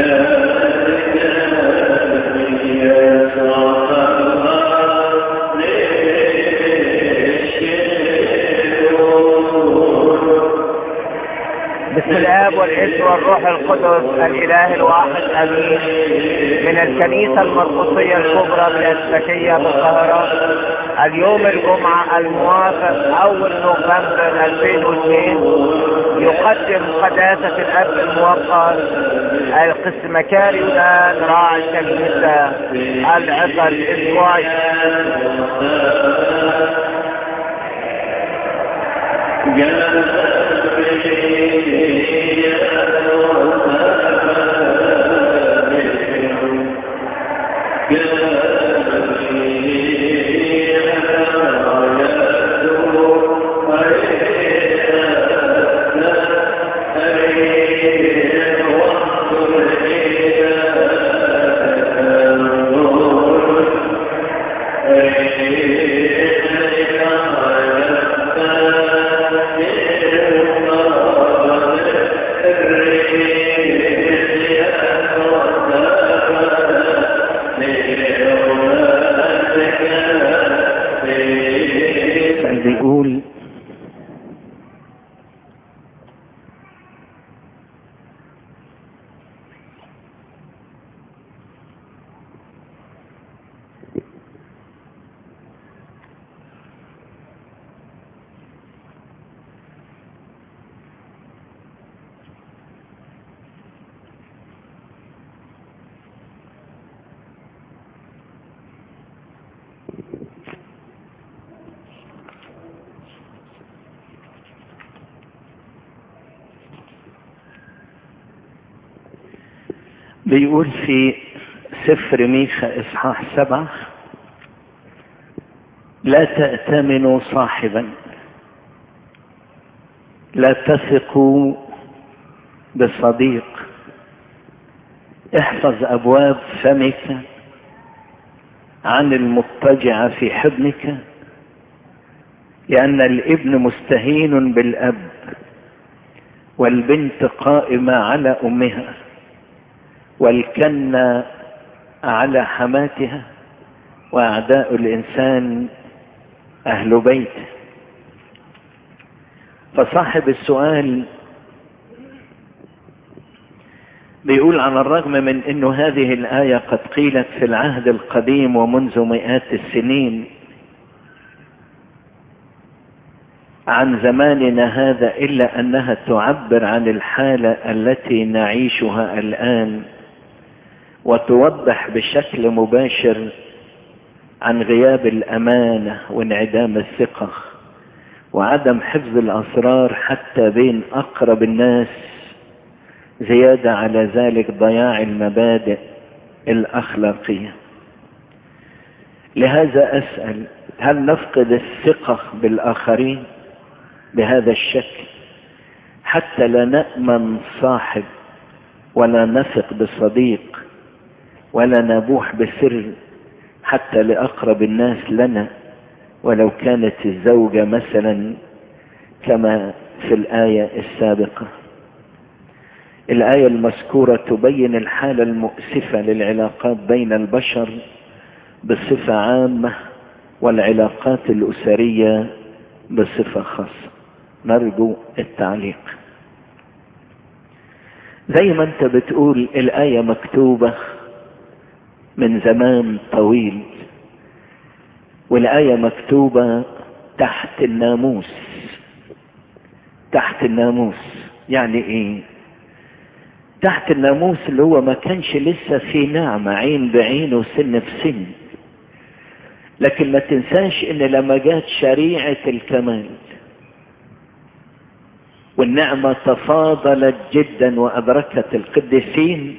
بسم الاب والابن والروح القدس الاله الواحد امين من الكنيسه المرقسيه الكبرى بالاسبكيه بالقاهره اليوم الجمعه الموافق اول نوفمبر 2002 يقدم قداسه الاب الموقر القسمكاري الان راعي الكنيسه العطر الاسبوعي بيقول بيقول في سفر ميخا اصحاح سبعة لا تأتمنوا صاحبا لا تثقوا بصديق احفظ ابواب فمك عن المضطجع في حضنك لان الابن مستهين بالاب والبنت قائمة على امها والكن على حماتها واعداء الانسان اهل بيته فصاحب السؤال بيقول على الرغم من انه هذه الايه قد قيلت في العهد القديم ومنذ مئات السنين عن زماننا هذا الا انها تعبر عن الحاله التي نعيشها الان وتوضح بشكل مباشر عن غياب الامانه وانعدام الثقه وعدم حفظ الاسرار حتى بين اقرب الناس زياده على ذلك ضياع المبادئ الاخلاقيه لهذا اسال هل نفقد الثقه بالاخرين بهذا الشكل حتى لا نامن صاحب ولا نثق بصديق ولا نبوح بسر حتى لاقرب الناس لنا ولو كانت الزوجه مثلا كما في الايه السابقه الايه المذكوره تبين الحاله المؤسفه للعلاقات بين البشر بصفه عامه والعلاقات الاسريه بصفه خاصه نرجو التعليق زي ما انت بتقول الايه مكتوبه من زمان طويل والآية مكتوبة تحت الناموس تحت الناموس يعني ايه تحت الناموس اللي هو ما كانش لسه في نعمة عين بعين وسن بسن لكن ما تنساش ان لما جات شريعة الكمال والنعمة تفاضلت جدا وأدركت القديسين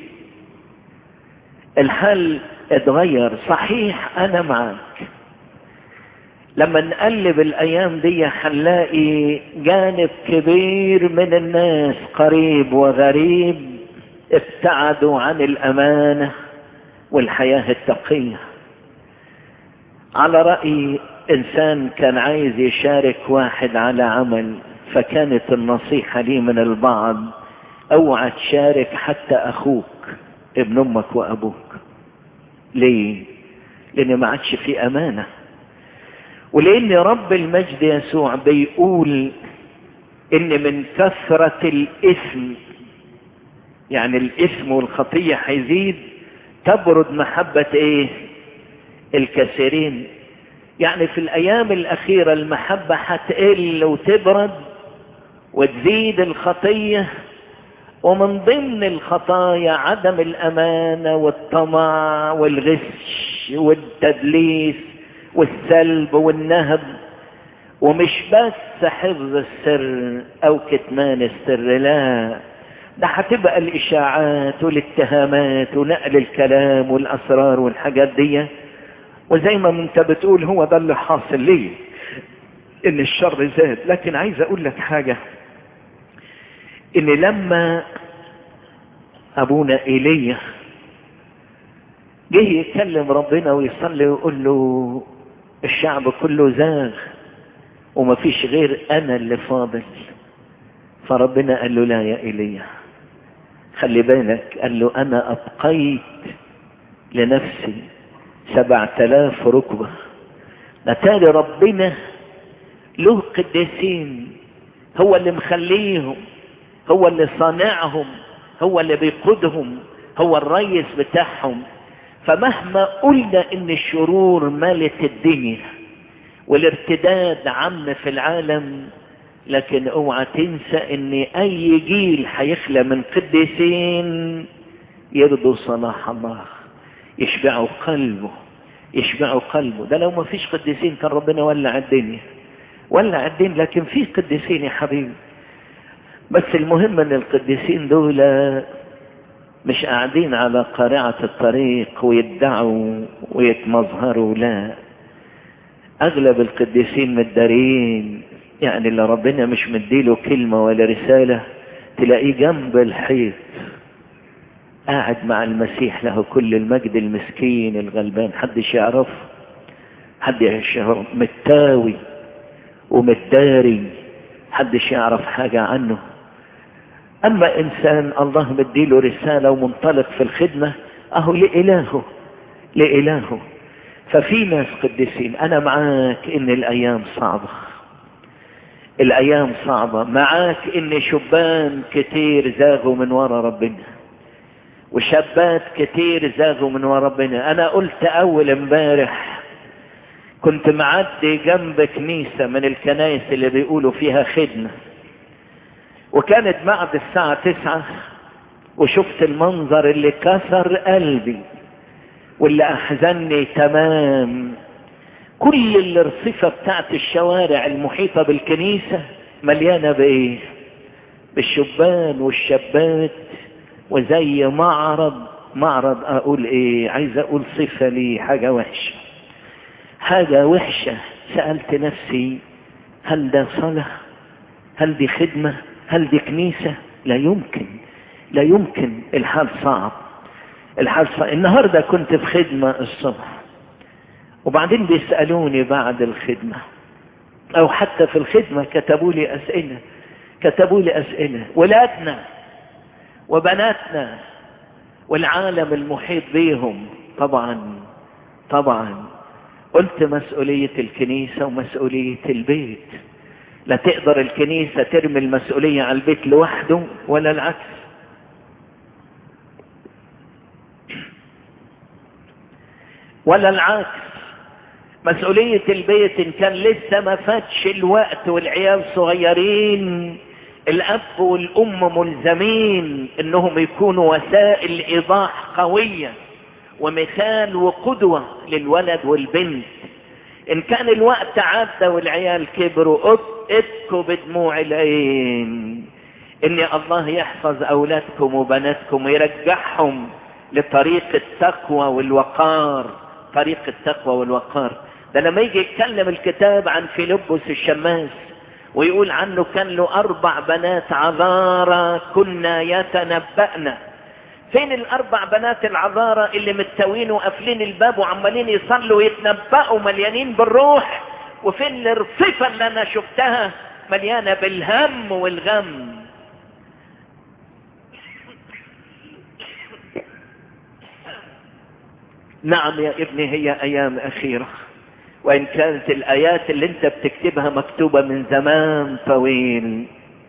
الحال اتغير صحيح أنا معك لما نقلب الأيام دي هنلاقي جانب كبير من الناس قريب وغريب ابتعدوا عن الأمانة والحياة التقية على رأي إنسان كان عايز يشارك واحد على عمل فكانت النصيحة لي من البعض اوعى تشارك حتى اخوك ابن امك وابوك ليه لان ما عادش في امانه ولان رب المجد يسوع بيقول ان من كثره الاثم يعني الاثم والخطيه هيزيد تبرد محبه ايه الكثيرين يعني في الايام الاخيره المحبه هتقل وتبرد وتزيد الخطيه ومن ضمن الخطايا عدم الامانه والطمع والغش والتدليس والسلب والنهب ومش بس حفظ السر او كتمان السر لا ده هتبقى الاشاعات والاتهامات ونقل الكلام والاسرار والحاجات دي وزي ما انت بتقول هو ده اللي حاصل ليه ان الشر زاد لكن عايز اقول لك حاجه ان لما ابونا ايليا جه يكلم ربنا ويصلي ويقول له الشعب كله زاغ ومفيش غير انا اللي فاضل فربنا قال له لا يا ايليا خلي بالك قال له انا ابقيت لنفسي سبعة آلاف ركبة نتالي ربنا له قديسين هو اللي مخليهم هو اللي صانعهم هو اللي بيقودهم هو الريس بتاعهم فمهما قلنا ان الشرور مالت الدنيا والارتداد عم في العالم لكن اوعى تنسى ان اي جيل هيخلى من قديسين يرضوا صلاح الله يشبعوا قلبه يشبعوا قلبه ده لو ما فيش قديسين كان ربنا ولع الدنيا ولع الدنيا لكن في قديسين يا حبيبي بس المهم ان القديسين دول مش قاعدين على قارعة الطريق ويدعوا ويتمظهروا لا اغلب القديسين متدارين يعني اللي ربنا مش مديله كلمة ولا رسالة تلاقيه جنب الحيط قاعد مع المسيح له كل المجد المسكين الغلبان حدش يعرف حد يعرف متاوي ومتداري حدش يعرف حاجة عنه اما انسان الله مديله رسالة ومنطلق في الخدمة اهو لإلهه لإلهه ففي ناس قديسين انا معاك ان الايام صعبة الايام صعبة معاك ان شبان كتير زاغوا من ورا ربنا وشابات كتير زاغوا من ورا ربنا انا قلت اول امبارح كنت معدي جنب كنيسة من الكنائس اللي بيقولوا فيها خدمة وكانت بعد الساعة تسعة وشفت المنظر اللي كسر قلبي واللي احزني تمام كل الارصفة بتاعت الشوارع المحيطة بالكنيسة مليانة بايه بالشبان والشابات وزي معرض معرض اقول ايه عايز اقول صفة لي حاجة وحشة حاجة وحشة سألت نفسي هل ده صلاة هل دي خدمة هل دي كنيسة لا يمكن لا يمكن الحال صعب الحال صعب النهاردة كنت في خدمة الصبح وبعدين بيسألوني بعد الخدمة او حتى في الخدمة كتبوا لي اسئلة كتبوا لي اسئلة ولادنا وبناتنا والعالم المحيط بيهم طبعا طبعا قلت مسؤولية الكنيسة ومسؤولية البيت لا تقدر الكنيسة ترمي المسؤولية على البيت لوحده ولا العكس ولا العكس مسؤولية البيت ان كان لسه ما فاتش الوقت والعيال صغيرين الاب والام ملزمين انهم يكونوا وسائل ايضاح قوية ومثال وقدوة للولد والبنت ان كان الوقت عدى والعيال كبروا ابكوا بدموع العين ان الله يحفظ اولادكم وبناتكم ويرجعهم لطريق التقوى والوقار طريق التقوى والوقار ده لما يجي يتكلم الكتاب عن فيلبس الشماس ويقول عنه كان له اربع بنات عذارى كنا يتنبأنا فين الاربع بنات العذارى اللي متساوين وقافلين الباب وعمالين يصلوا ويتنبأوا مليانين بالروح وفين الرصفة اللي انا شفتها مليانة بالهم والغم نعم يا ابني هي ايام اخيرة وان كانت الايات اللي انت بتكتبها مكتوبة من زمان طويل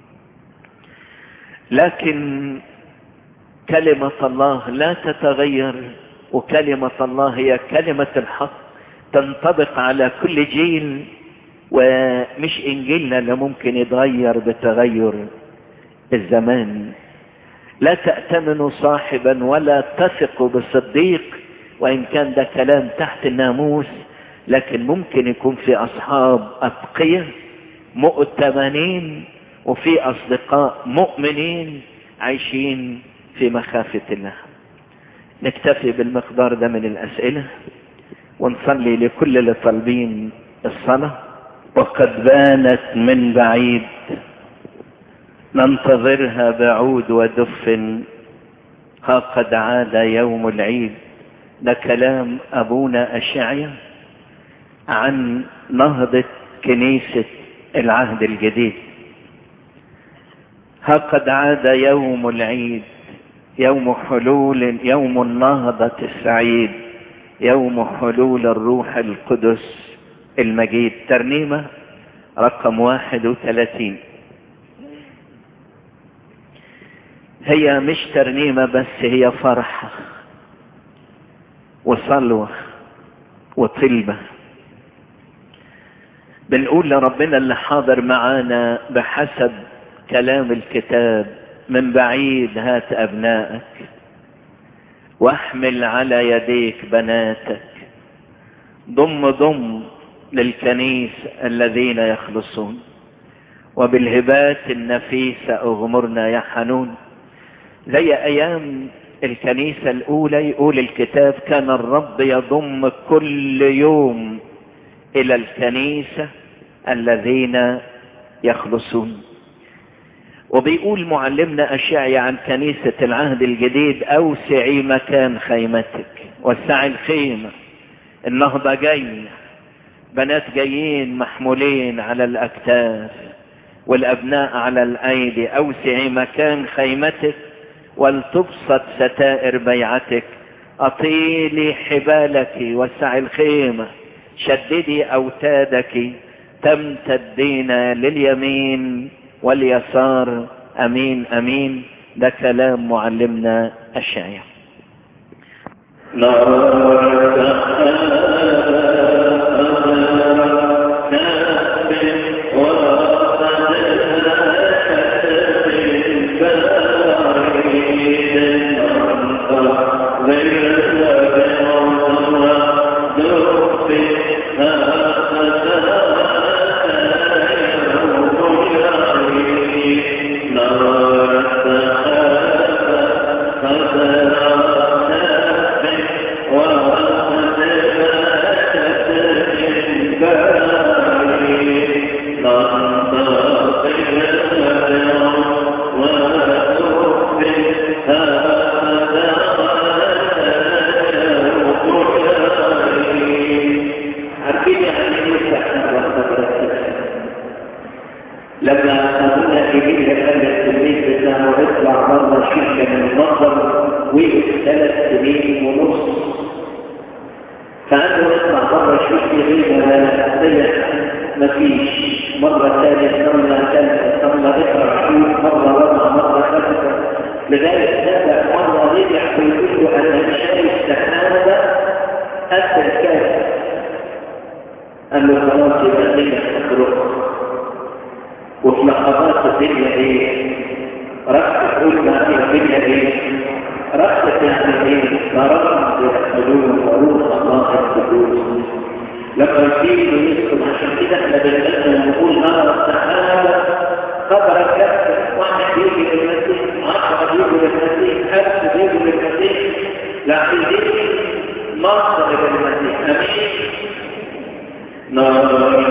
لكن كلمة الله لا تتغير وكلمة الله هي كلمة الحق تنطبق على كل جيل ومش انجيلنا اللي ممكن يتغير بتغير الزمان لا تأتمنوا صاحبا ولا تثقوا بالصديق وإن كان ده كلام تحت الناموس لكن ممكن يكون في أصحاب أتقية مؤتمنين وفي أصدقاء مؤمنين عايشين في مخافة الله نكتفي بالمقدار ده من الأسئلة ونصلي لكل اللي طالبين الصلاة وقد بانت من بعيد ننتظرها بعود ودف ها قد عاد يوم العيد ده كلام أبونا أشعيا عن نهضة كنيسة العهد الجديد ها قد عاد يوم العيد يوم حلول يوم النهضة السعيد يوم حلول الروح القدس المجيد ترنيمة رقم واحد وثلاثين هي مش ترنيمة بس هي فرحة وصلوة وطلبة بنقول لربنا اللي حاضر معانا بحسب كلام الكتاب من بعيد هات أبنائك واحمل على يديك بناتك ضم ضم للكنيس الذين يخلصون وبالهبات النفيسة اغمرنا يا حنون زي ايام الكنيسة الاولى يقول الكتاب كان الرب يضم كل يوم الى الكنيسة الذين يخلصون وبيقول معلمنا أشعيا عن كنيسة العهد الجديد أوسعي مكان خيمتك وسعي الخيمة النهضة جاية بنات جايين محمولين على الأكتاف والأبناء على الأيدي أوسعي مكان خيمتك ولتبسط ستائر بيعتك أطيلي حبالك وسعي الخيمة شددي أوتادك تمتدين لليمين واليسار امين امين ده كلام معلمنا الشاعر لما قلنا في بيئة قال التلميذ بتاعه اطلع بره شركة من المصدر وقف ثلاث سنين ونص فقال له اطلع بره شوف غيبة لا ضيع مفيش مرة ثانية صلى ثالثة صلى اقرا شوف مرة رابعة مرة خامسة لغاية سابع مرة رجع ويقول له أنا شايف سحابة قد الكاس قال له خلاص يبقى الدنيا هتروح وفي لحظات الدنيا ايه رقصة تقول ما فيها الدنيا ايه رقصة يعني ايه مرض يحملون وروح الله القدوس لما يجيب ويسكن عشان كده احنا بنقدم نقول نرى السحابة خبر كف واحد يجي للمسيح عشرة يجوا للمسيح خمسة يجوا للمسيح لكن دي مصر للمسيح امين نرى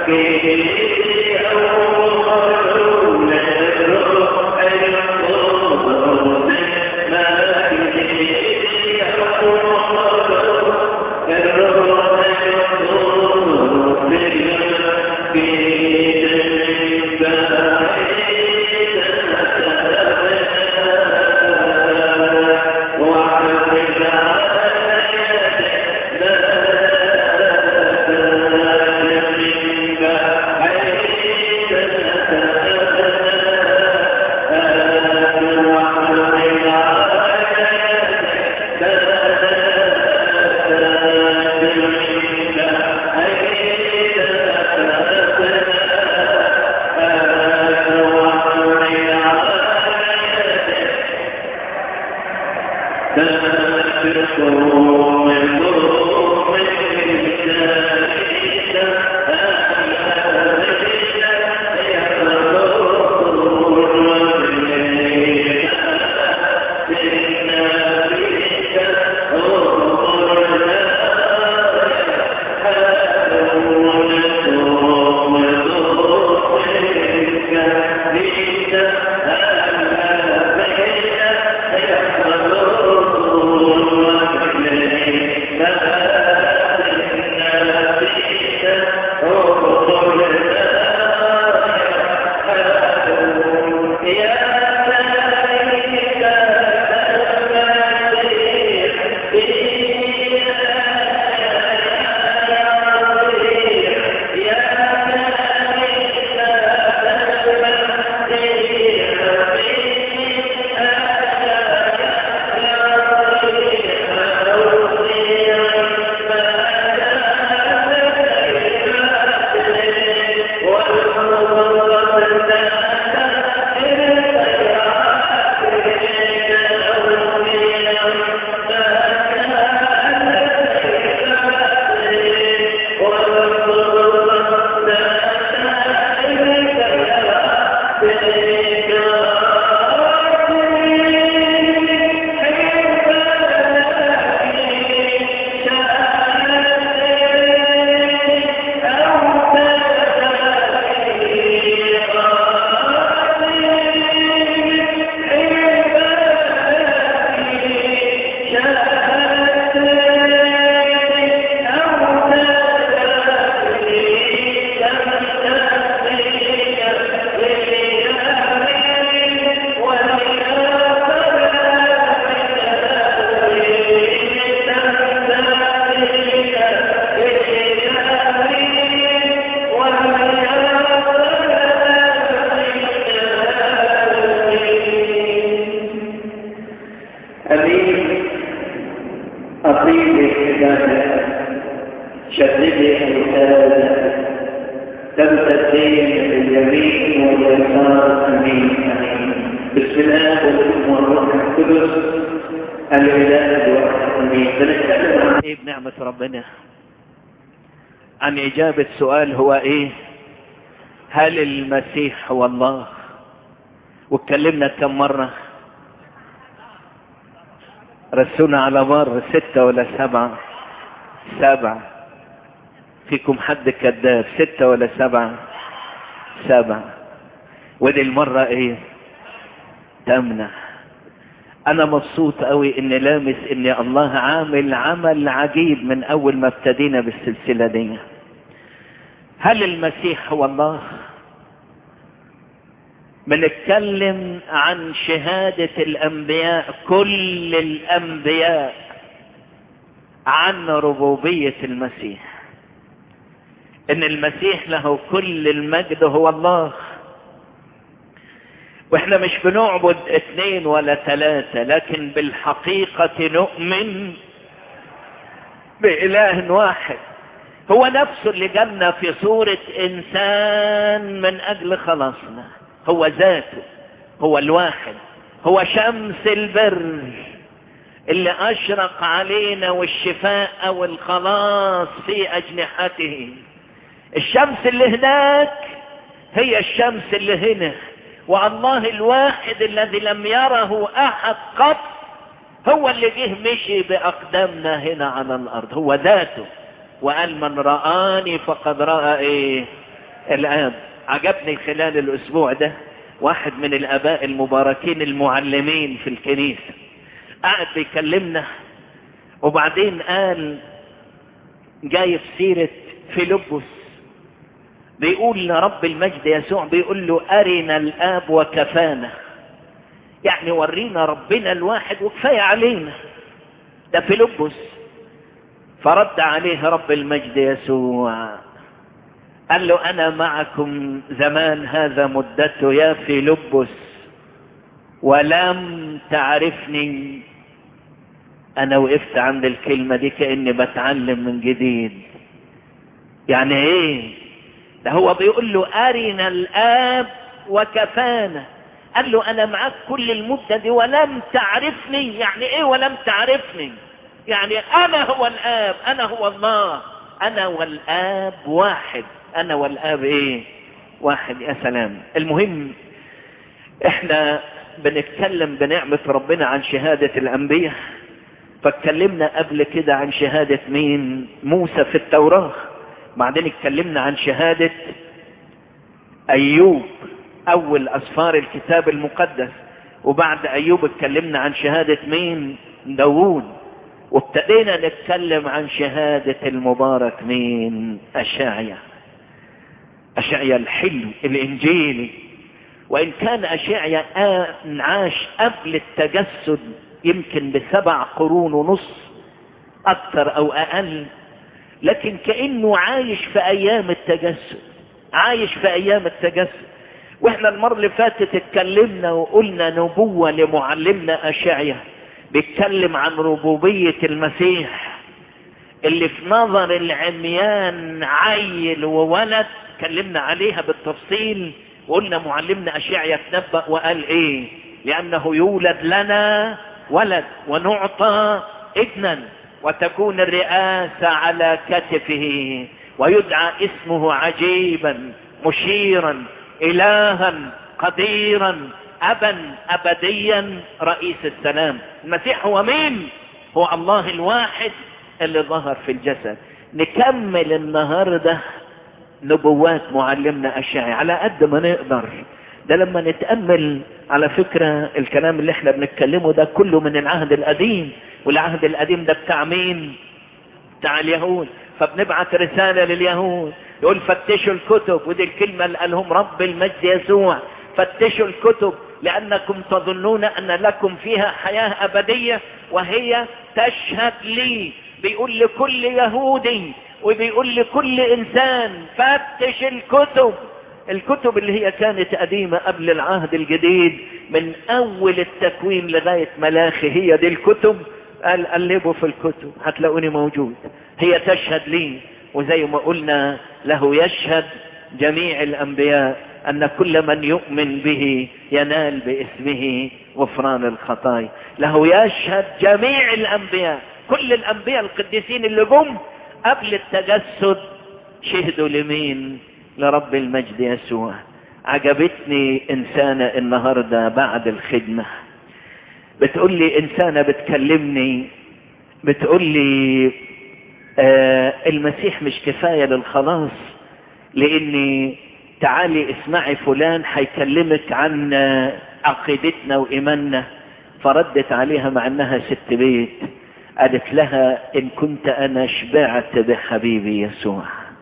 عن إجابة سؤال هو إيه هل المسيح هو الله واتكلمنا كم مرة رسونا على مر ستة ولا سبعة سبعة فيكم حد كذاب ستة ولا سبعة سبعة ودي المرة ايه تمنع انا مبسوط قوي اني لامس ان الله عامل عمل عجيب من اول ما ابتدينا بالسلسلة دي هل المسيح هو الله بنتكلم عن شهادة الانبياء كل الانبياء عن ربوبية المسيح ان المسيح له كل المجد هو الله واحنا مش بنعبد اثنين ولا ثلاثة لكن بالحقيقة نؤمن بإله واحد هو نفسه اللي جالنا في صورة انسان من اجل خلاصنا هو ذاته هو الواحد هو شمس البر اللي اشرق علينا والشفاء والخلاص في اجنحته الشمس اللي هناك هي الشمس اللي هنا والله الواحد الذي لم يره احد قط هو اللي جه مشي باقدامنا هنا على الارض هو ذاته وقال من رآني فقد رأى ايه الآب عجبني خلال الأسبوع ده واحد من الآباء المباركين المعلمين في الكنيسة قاعد بيكلمنا وبعدين قال جاي في سيرة فيلبس بيقول لرب المجد يسوع بيقول له أرنا الآب وكفانا يعني ورينا ربنا الواحد وكفاية علينا ده فيلبس فرد عليه رب المجد يسوع قال له أنا معكم زمان هذا مدته يا فيلبس ولم تعرفني أنا وقفت عند الكلمة دي كأني بتعلم من جديد يعني إيه ده هو بيقول له أرنا الآب وكفانا قال له أنا معاك كل المدة دي ولم تعرفني يعني إيه ولم تعرفني يعني أنا هو الآب أنا هو الله أنا والآب واحد أنا والآب إيه واحد يا سلام المهم إحنا بنتكلم بنعمة ربنا عن شهادة الأنبياء فاتكلمنا قبل كده عن شهادة مين موسى في التوراة بعدين اتكلمنا عن شهادة أيوب أول أسفار الكتاب المقدس وبعد أيوب اتكلمنا عن شهادة مين داوود وابتدينا نتكلم عن شهادة المبارك مين أشعيا أشعيا الحلو الإنجيلي وإن كان أشعيا عاش قبل التجسد يمكن بسبع قرون ونص أكثر أو أقل لكن كأنه عايش في أيام التجسد عايش في أيام التجسد واحنا المرة اللي فاتت اتكلمنا وقلنا نبوة لمعلمنا أشعيا بيتكلم عن ربوبية المسيح اللي في نظر العميان عيل وولد اتكلمنا عليها بالتفصيل وقلنا معلمنا أشعيا تنبأ وقال ايه لأنه يولد لنا ولد ونعطى ابنا وتكون الرئاسة على كتفه ويدعى اسمه عجيبا مشيرا إلها قديرا أبا أبديا رئيس السلام المسيح هو مين هو الله الواحد اللي ظهر في الجسد نكمل النهاردة نبوات معلمنا أشعي على قد ما نقدر ده لما نتأمل على فكرة الكلام اللي احنا بنتكلمه ده كله من العهد القديم والعهد القديم ده بتاع مين بتاع اليهود فبنبعت رسالة لليهود يقول فتشوا الكتب ودي الكلمة اللي قالهم رب المجد يسوع فتشوا الكتب لأنكم تظنون أن لكم فيها حياة أبدية وهي تشهد لي بيقول لكل يهودي وبيقول لكل إنسان فتش الكتب الكتب اللي هي كانت قديمة قبل العهد الجديد من أول التكوين لغاية ملاخي هي دي الكتب قال قلبوا في الكتب هتلاقوني موجود هي تشهد لي وزي ما قلنا له يشهد جميع الأنبياء أن كل من يؤمن به ينال باسمه غفران الخطايا له يشهد جميع الأنبياء كل الأنبياء القديسين اللي جم قبل التجسد شهدوا لمين لرب المجد يسوع عجبتني إنسانة النهاردة بعد الخدمة بتقول لي إنسانة بتكلمني بتقول لي آه المسيح مش كفاية للخلاص لاني تعالي اسمعي فلان هيكلمك عن عقيدتنا وايماننا فردت عليها مع انها ست بيت قالت لها ان كنت انا شبعت بحبيبي يسوع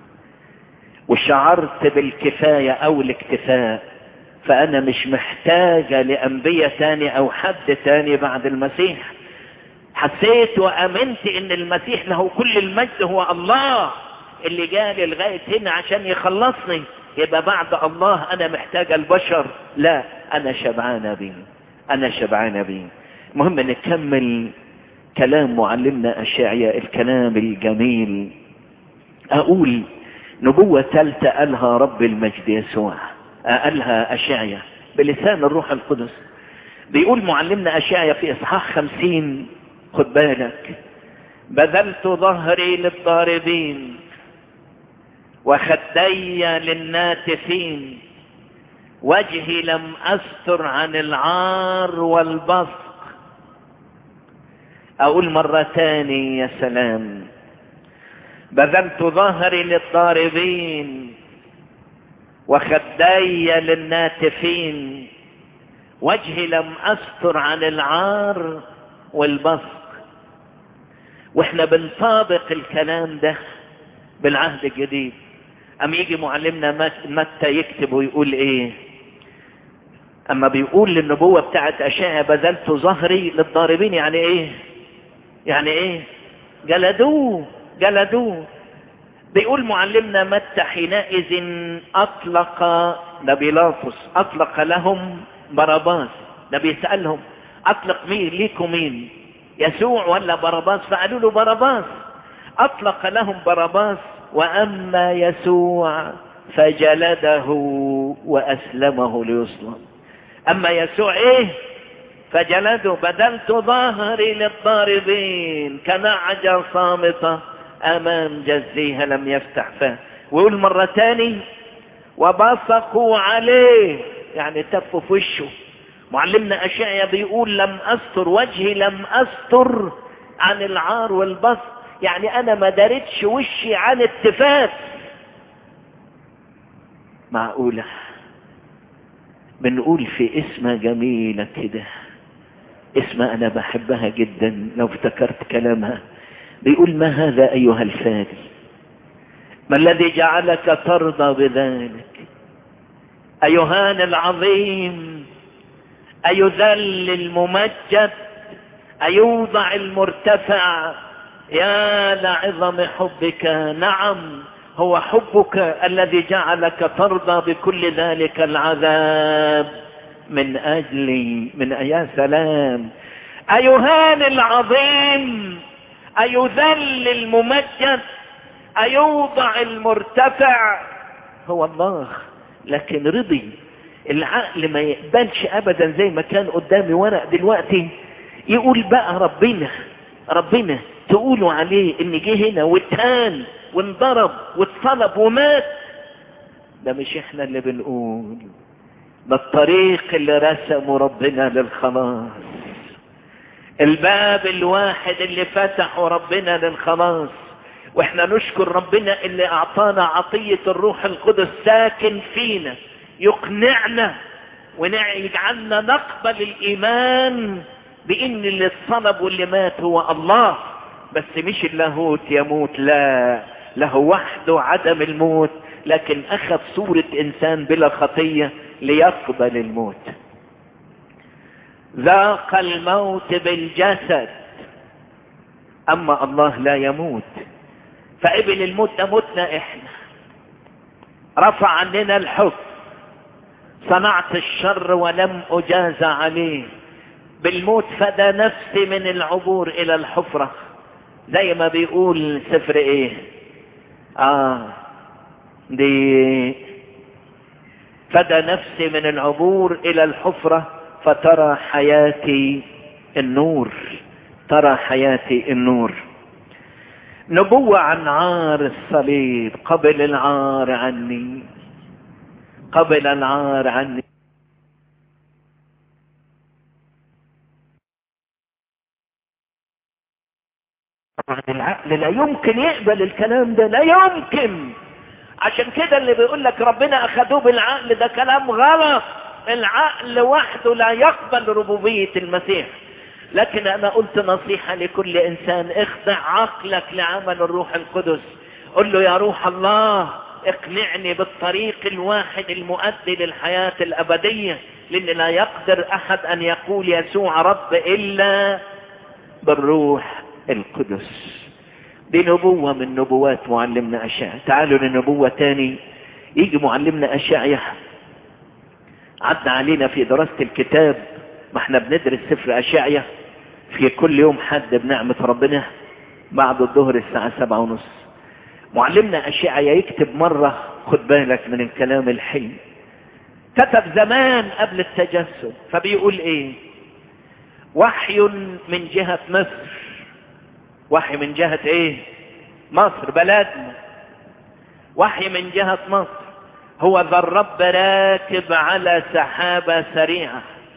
وشعرت بالكفاية او الاكتفاء فانا مش محتاجة لانبياء تاني او حد تاني بعد المسيح حسيت وامنت ان المسيح له كل المجد هو الله اللي جالي لغاية هنا عشان يخلصني يبقى بعد الله انا محتاج البشر لا انا شبعانة بيه انا شبعانة بيه المهم نكمل كلام معلمنا اشعياء الكلام الجميل اقول نبوة ثالثة قالها رب المجد يسوع قالها اشعياء بلسان الروح القدس بيقول معلمنا اشعياء في اصحاح خمسين خد بالك بذلت ظهري للضاربين وخدي للناتفين وجهي لم أستر عن العار والبصق أقول مرة تاني يا سلام بذلت ظهري للضاربين وخدي للناتفين وجهي لم استر عن العار والبصق واحنا بنطابق الكلام ده بالعهد الجديد ام يجي معلمنا متى يكتب ويقول ايه اما بيقول للنبوة بتاعت اشعة بذلت ظهري للضاربين يعني ايه يعني ايه جلدوه جلدوه بيقول معلمنا متى حينئذ اطلق ده بيلاطس اطلق لهم باراباس ده بيسألهم اطلق مين ليكم مين يسوع ولا باراباس فقالوا له باراباس اطلق لهم باراباس واما يسوع فجلده واسلمه ليصلب اما يسوع ايه فجلده بدلت ظهري للضاربين كنعجة صامتة امام جزيها لم يفتح فاه ويقول مرة تاني وبصقوا عليه يعني تفوا في وشه معلمنا اشعيا بيقول لم استر وجهي لم استر عن العار والبص يعني انا ما دارتش وشي عن اتفاق معقولة بنقول في اسمة جميلة كده اسمة انا بحبها جدا لو افتكرت كلامها بيقول ما هذا ايها الفادي ما الذي جعلك ترضى بذلك ايهان العظيم ايذل الممجد ايوضع المرتفع يا لعظم حبك نعم هو حبك الذي جعلك ترضى بكل ذلك العذاب من اجلي من يا سلام ايهان العظيم ايذل الممجد ايوضع المرتفع هو الله لكن رضي العقل ما يقبلش ابدا زي ما كان قدامي ورق دلوقتي يقول بقى ربنا ربنا تقولوا عليه ان جه هنا واتهان وانضرب واتصلب ومات ده مش احنا اللي بنقول ده الطريق اللي رسمه ربنا للخلاص الباب الواحد اللي فتحه ربنا للخلاص واحنا نشكر ربنا اللي اعطانا عطية الروح القدس ساكن فينا يقنعنا ويجعلنا نقبل الايمان بان اللي اتصلب واللي مات هو الله بس مش اللاهوت يموت لا له وحده عدم الموت لكن اخذ صورة انسان بلا خطية ليقبل الموت ذاق الموت بالجسد اما الله لا يموت فقبل الموت ده موتنا احنا رفع عننا الحكم صنعت الشر ولم اجاز عليه بالموت فدى نفسي من العبور الى الحفرة زي ما بيقول سفر ايه اه دي فدى نفسي من العبور الى الحفرة فترى حياتي النور ترى حياتي النور نبوة عن عار الصليب قبل العار عني قبل العار عني العقل لا يمكن يقبل الكلام ده لا يمكن عشان كده اللي بيقول لك ربنا اخدوه بالعقل ده كلام غلط العقل وحده لا يقبل ربوبية المسيح لكن انا قلت نصيحة لكل انسان اخضع عقلك لعمل الروح القدس قل له يا روح الله اقنعني بالطريق الواحد المؤدي للحياة الابدية لان لا يقدر احد ان يقول يسوع رب الا بالروح القدس دي نبوة من نبوات معلمنا اشعيا تعالوا لنبوة تاني يجي معلمنا اشعيا عدى علينا في دراسة الكتاب ما احنا بندرس سفر اشعيا في كل يوم حد بنعمة ربنا بعد الظهر الساعة سبعة ونص معلمنا اشعيا يكتب مرة خد بالك من الكلام الحلو كتب زمان قبل التجسد فبيقول ايه وحي من جهة مصر وحي من جهة ايه مصر بلدنا وحي من جهة مصر هو ذا الرب راكب على سحابة سريعة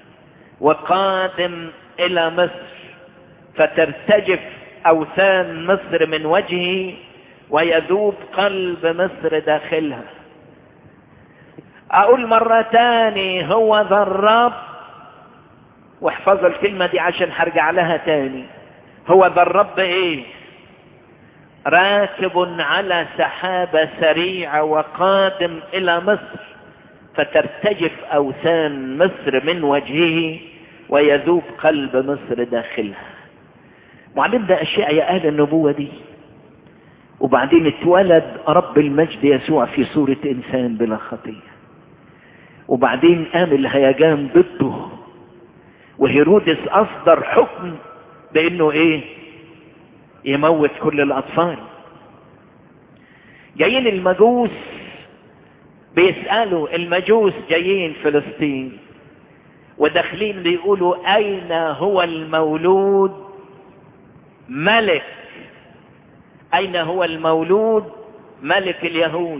وقادم الى مصر فترتجف اوثان مصر من وجهه ويذوب قلب مصر داخلها اقول مرة تاني هو ذا الرب واحفظ الكلمة دي عشان هرجع لها تاني هو ذا الرب ايه راكب على سحابة سريعة وقادم الى مصر فترتجف اوثان مصر من وجهه ويذوب قلب مصر داخلها معلم ده اشياء يا اهل النبوة دي وبعدين اتولد رب المجد يسوع في صورة انسان بلا خطية وبعدين قام الهيجان ضده وهيرودس اصدر حكم بانه ايه يموت كل الاطفال جايين المجوس بيسألوا المجوس جايين فلسطين وداخلين بيقولوا اين هو المولود ملك اين هو المولود ملك اليهود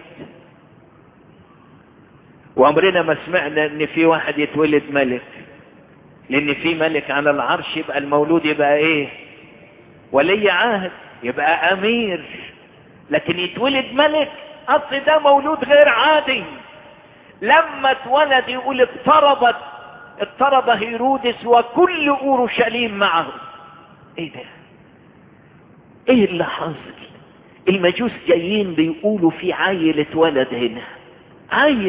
وعمرنا ما سمعنا ان في واحد يتولد ملك لان في ملك على العرش يبقى المولود يبقى ايه ولي عهد يبقى امير لكن يتولد ملك اصل ده مولود غير عادي لما اتولد يقول اضطربت اضطرب هيرودس وكل اورشليم معه ايه ده ايه اللي حصل المجوس جايين بيقولوا في عيل اتولد هنا عيل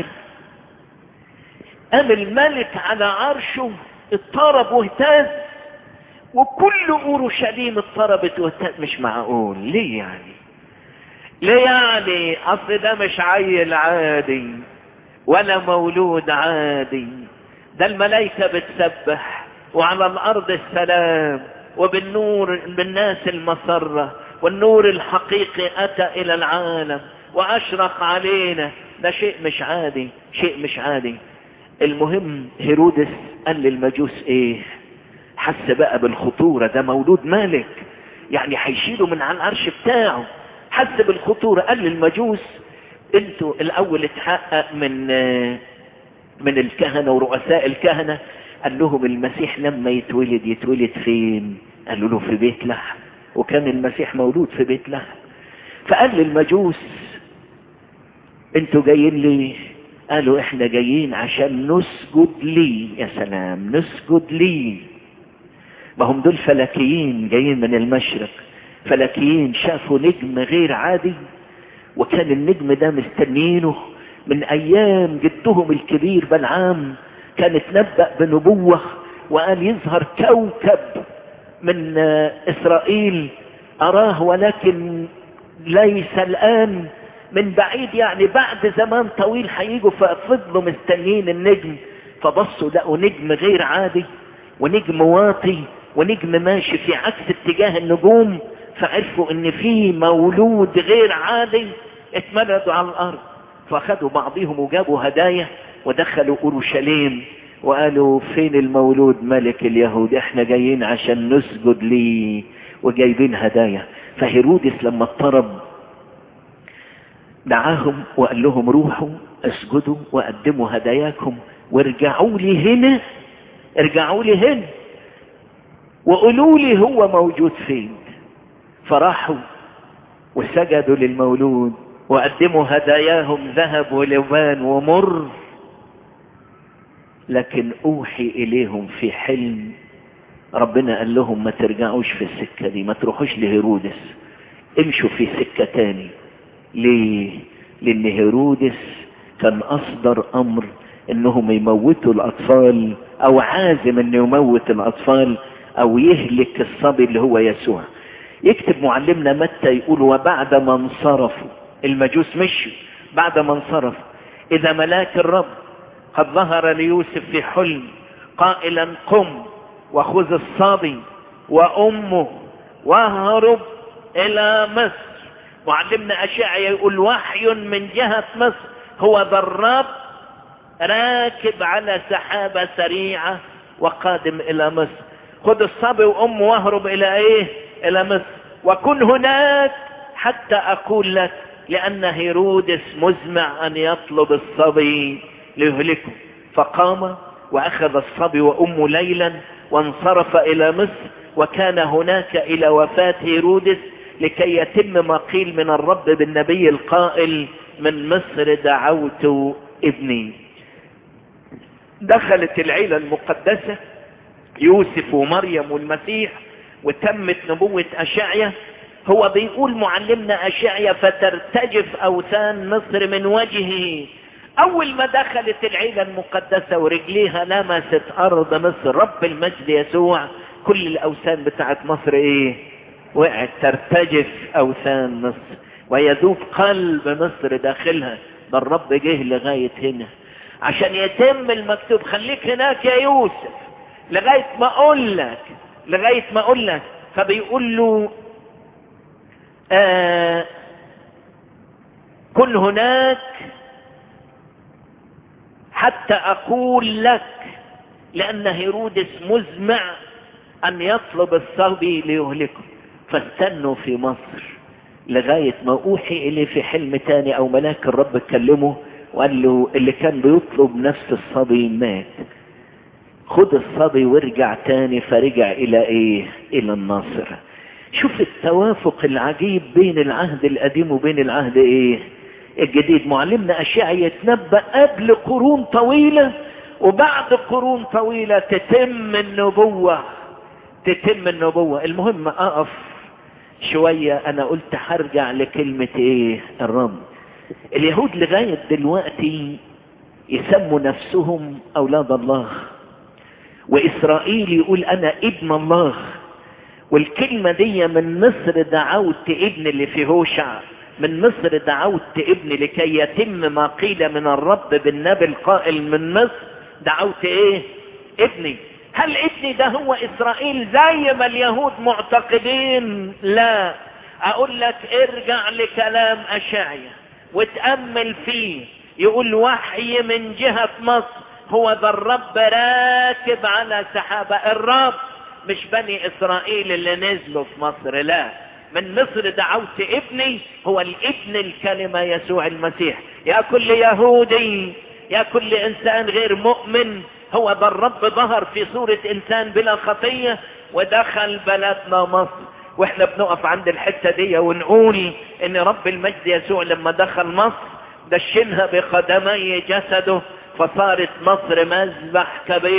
قام الملك على عرشه اضطرب واهتز وكل اورشليم اضطربت واهتز مش معقول ليه يعني ليه يعني اصل ده مش عيل عادي ولا مولود عادي ده الملائكة بتسبح وعلى الارض السلام وبالنور بالناس المسرة والنور الحقيقي اتى الى العالم واشرق علينا ده شيء مش عادي شيء مش عادي المهم هيرودس قال للمجوس ايه حس بقى بالخطورة ده مولود ملك يعني هيشيله من على العرش بتاعه حس بالخطورة قال للمجوس انتوا الاول اتحقق من من الكهنة ورؤساء الكهنة قال لهم المسيح لما يتولد يتولد فين قالوا له في بيت لحم وكان المسيح مولود في بيت لحم فقال للمجوس انتوا جايين ليه قالوا احنا جايين عشان نسجد لي يا سلام نسجد لي ما هم دول فلكيين جايين من المشرق فلكيين شافوا نجم غير عادي وكان النجم ده مستنينه من ايام جدهم الكبير بلعام كان اتنبأ بنبوة وقال يظهر كوكب من اسرائيل اراه ولكن ليس الان من بعيد يعني بعد زمان طويل هيجوا ففضلوا مستنيين النجم فبصوا لقوا نجم غير عادي ونجم واطي ونجم ماشي في عكس اتجاه النجوم فعرفوا ان في مولود غير عادي اتمردوا على الارض فاخدوا بعضهم وجابوا هدايا ودخلوا اورشليم وقالوا فين المولود ملك اليهود احنا جايين عشان نسجد ليه وجايبين هدايا فهيرودس لما اضطرب دعاهم وقال لهم روحوا اسجدوا وقدموا هداياكم وارجعوا لي هنا ارجعوا لي هنا وقولوا لي هو موجود فين فراحوا وسجدوا للمولود وقدموا هداياهم ذهب ولبان ومر لكن اوحي اليهم في حلم ربنا قال لهم ما ترجعوش في السكة دي ما تروحوش لهيرودس امشوا في سكة تاني ليه لان هيرودس كان اصدر امر انهم يموتوا الاطفال او عازم انه يموت الاطفال او يهلك الصبي اللي هو يسوع يكتب معلمنا متى يقول وبعد ما انصرفوا المجوس مشوا بعد ما انصرفوا اذا ملاك الرب قد ظهر ليوسف في حلم قائلا قم وخذ الصبي وامه واهرب الى مصر معلمنا اشعيا يقول وحي من جهة مصر هو ذا الرب راكب على سحابة سريعة وقادم الى مصر خذ الصبي وامه واهرب الى ايه الى مصر وكن هناك حتى اقول لك لان هيرودس مزمع ان يطلب الصبي ليهلكه فقام واخذ الصبي وامه ليلا وانصرف الى مصر وكان هناك الى وفاة هيرودس لكي يتم ما قيل من الرب بالنبي القائل من مصر دعوت ابني دخلت العيلة المقدسة يوسف ومريم والمسيح وتمت نبوة أشعية هو بيقول معلمنا أشعية فترتجف أوثان مصر من وجهه أول ما دخلت العيلة المقدسة ورجليها لمست أرض مصر رب المجد يسوع كل الأوثان بتاعت مصر إيه وقعت ترتجف أوثان مصر ويذوب قلب مصر داخلها ده الرب جه لغاية هنا عشان يتم المكتوب خليك هناك يا يوسف لغاية ما اقول لك لغاية ما اقول لك فبيقول له آه كن هناك حتى اقول لك لان هيرودس مزمع ان يطلب الصبي ليهلكه فاستنوا في مصر لغاية ما اوحي اليه في حلم تاني او ملاك الرب كلمه وقال له اللي كان بيطلب نفس الصبي مات خد الصبي وارجع تاني فرجع الى ايه الى الناصر شوف التوافق العجيب بين العهد القديم وبين العهد ايه الجديد معلمنا اشياء يتنبأ قبل قرون طويلة وبعد قرون طويلة تتم النبوة تتم النبوة المهم اقف شوية انا قلت هرجع لكلمة ايه الرب اليهود لغاية دلوقتي يسموا نفسهم اولاد الله واسرائيل يقول انا ابن الله والكلمة دي من مصر دعوت ابن اللي في هوشع من مصر دعوت ابن لكي يتم ما قيل من الرب بالنبي القائل من مصر دعوت ايه ابني هل ابني ده هو اسرائيل زي ما اليهود معتقدين لا اقول لك ارجع لكلام اشعيا وتأمل فيه يقول وحي من جهة مصر هو ذا الرب راكب على سحابة الرب مش بني اسرائيل اللي نزلوا في مصر لا من مصر دعوت ابني هو الابن الكلمة يسوع المسيح يا كل يهودي يا كل انسان غير مؤمن هو ذا الرب ظهر في صورة انسان بلا خطية ودخل بلدنا مصر واحنا بنقف عند الحتة دي ونقول ان رب المجد يسوع لما دخل مصر دشنها بقدمي جسده فصارت مصر مذبح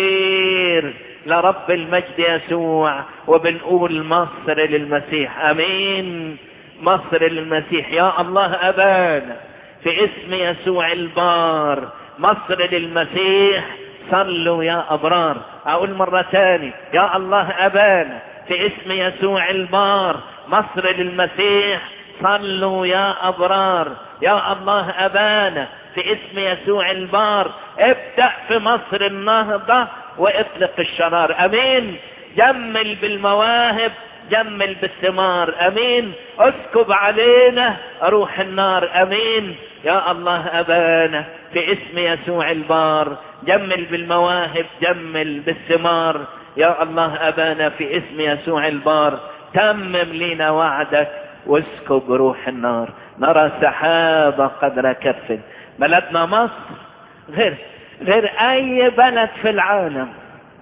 كبير لرب المجد يسوع وبنقول مصر للمسيح امين مصر للمسيح يا الله ابانا في اسم يسوع البار مصر للمسيح صلوا يا ابرار اقول مرة تاني يا الله ابانا في اسم يسوع البار مصر للمسيح صلوا يا ابرار يا الله ابانا في اسم يسوع البار ابدأ في مصر النهضة واطلق الشرار امين جمل بالمواهب جمل بالثمار امين اسكب علينا روح النار امين يا الله ابانا في اسم يسوع البار جمل بالمواهب جمل بالثمار يا الله ابانا في اسم يسوع البار تمم لنا وعدك واسكب روح النار نرى سحابة قدر كف بلدنا مصر غير غير اي بلد في العالم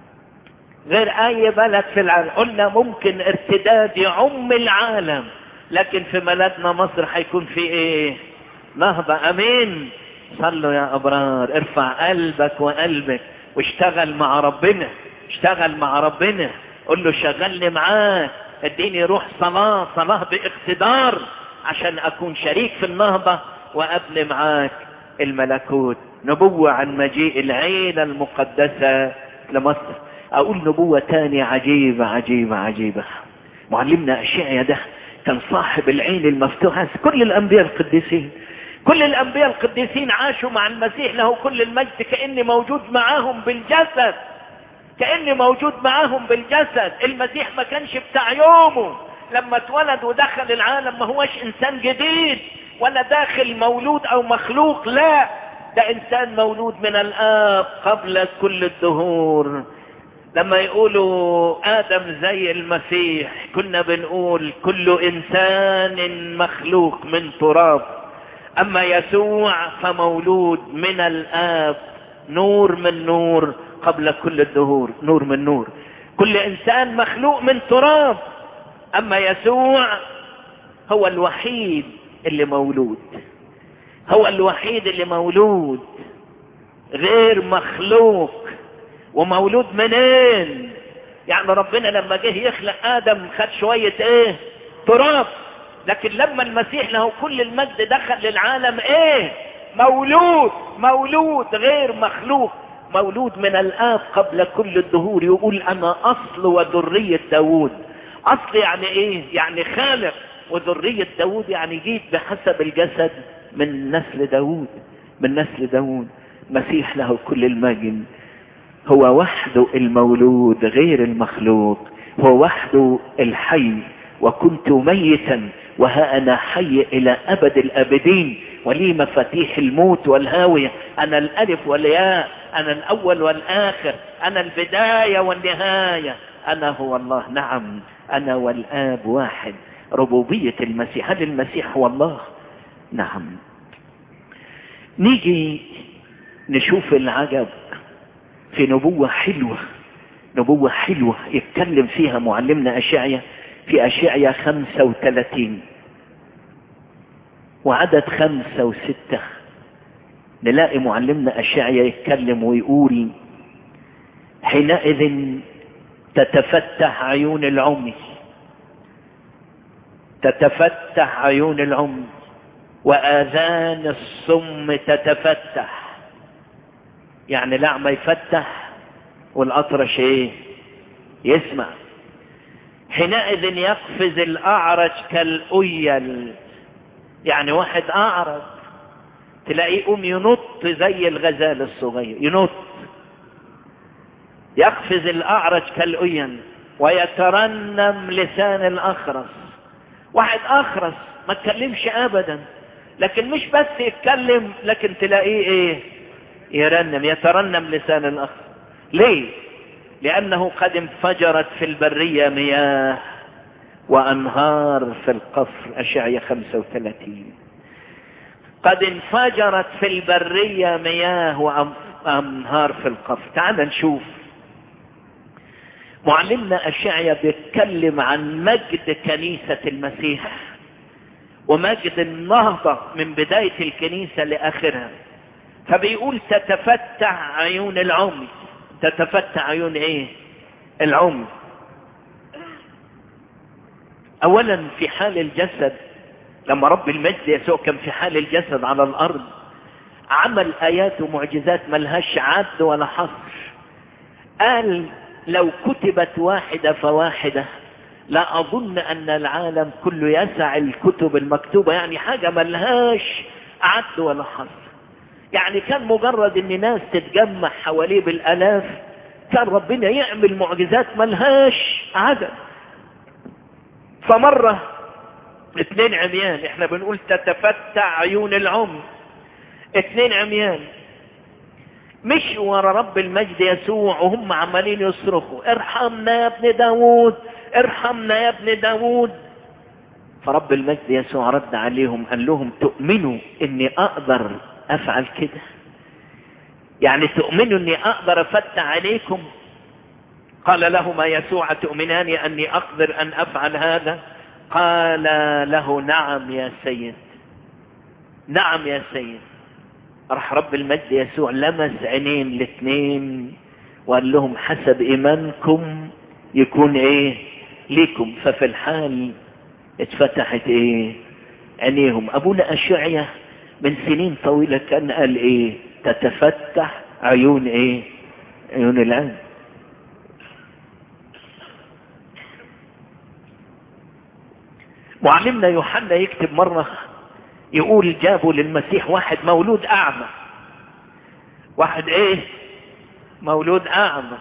غير اي بلد في العالم قلنا ممكن ارتداد يعم العالم لكن في بلدنا مصر حيكون في ايه نهضة امين صلوا يا ابرار ارفع قلبك وقلبك واشتغل مع ربنا اشتغل مع ربنا قل له شغلني معاك اديني روح صلاة صلاة باقتدار عشان اكون شريك في النهضة وابني معاك الملكوت نبوة عن مجيء العيلة المقدسة لمصر اقول نبوة تانية عجيبة عجيبة عجيبة معلمنا اشعيا ده كان صاحب العين المفتوحة كل الانبياء القديسين كل الانبياء القديسين عاشوا مع المسيح له كل المجد كاني موجود معاهم بالجسد كاني موجود معاهم بالجسد المسيح ما كانش بتاع يومه لما اتولد ودخل العالم ما هوش انسان جديد ولا داخل مولود او مخلوق لا ده انسان مولود من الاب قبل كل الدهور لما يقولوا ادم زي المسيح كنا بنقول كل انسان مخلوق من تراب اما يسوع فمولود من الاب نور من نور قبل كل الدهور نور من نور كل انسان مخلوق من تراب اما يسوع هو الوحيد اللي مولود هو الوحيد اللي مولود غير مخلوق ومولود منين يعني ربنا لما جه يخلق ادم خد شوية ايه تراب لكن لما المسيح له كل المجد دخل للعالم ايه مولود مولود غير مخلوق مولود من الآب قبل كل الدهور يقول أنا أصل وذرية داود أصل يعني إيه يعني خالق وذرية داود يعني جيت بحسب الجسد من نسل داود من نسل داود مسيح له كل المجد هو وحده المولود غير المخلوق هو وحده الحي وكنت ميتا وها أنا حي إلى أبد الأبدين ولي مفاتيح الموت والهاوية أنا الألف والياء أنا الأول والآخر أنا البداية والنهاية أنا هو الله نعم أنا والآب واحد ربوبية المسيح هل المسيح هو الله نعم نيجي نشوف العجب في نبوة حلوة نبوة حلوة يتكلم فيها معلمنا أشعيا في أشعيا خمسة وثلاثين وعدد خمسة وستة نلاقي معلمنا أشعيا يتكلم ويقول حينئذ تتفتح عيون العمي تتفتح عيون العمي وآذان الصم تتفتح يعني الأعمى يفتح والأطرش ايه يسمع حينئذ يقفز الأعرج كالأيل يعني واحد أعرج تلاقيه يقوم ينط زي الغزال الصغير ينط يقفز الأعرج كالأيل ويترنم لسان الأخرس واحد أخرس ما تكلمش أبدا لكن مش بس يتكلم لكن تلاقيه ايه يرنم يترنم لسان الأخرس ليه لأنه قد انفجرت في البرية مياه وأنهار في القفر أشعية 35 قد انفجرت في البرية مياه وأنهار في القفر تعال نشوف معلمنا أشعية بيتكلم عن مجد كنيسة المسيح ومجد النهضة من بداية الكنيسة لآخرها فبيقول تتفتح عيون العمي تتفتح عيون ايه العمي اولا في حال الجسد لما رب المجد يسوع كان في حال الجسد على الارض عمل ايات ومعجزات ملهاش عد ولا حصر قال لو كتبت واحدة فواحدة لا اظن ان العالم كله يسع الكتب المكتوبة يعني حاجة ملهاش عد ولا حصر يعني كان مجرد ان ناس تتجمع حواليه بالالاف كان ربنا يعمل معجزات ملهاش عدد فمرة اتنين عميان احنا بنقول تتفتح عيون العم اتنين عميان مش ورا رب المجد يسوع وهم عمالين يصرخوا ارحمنا يا ابن داود ارحمنا يا ابن داود فرب المجد يسوع رد عليهم قال لهم تؤمنوا اني اقدر افعل كده يعني تؤمنوا اني اقدر افتح عليكم قال لهما يسوع تؤمنان اني اقدر ان افعل هذا قال له نعم يا سيد نعم يا سيد راح رب المجد يسوع لمس عينين الاثنين وقال لهم حسب ايمانكم يكون ايه ليكم ففي الحال اتفتحت ايه عينيهم ابونا اشعيا من سنين طويلة كان قال ايه تتفتح عيون ايه عيون العين معلمنا يوحنا يكتب مرة يقول جابوا للمسيح واحد مولود اعمى واحد ايه مولود اعمى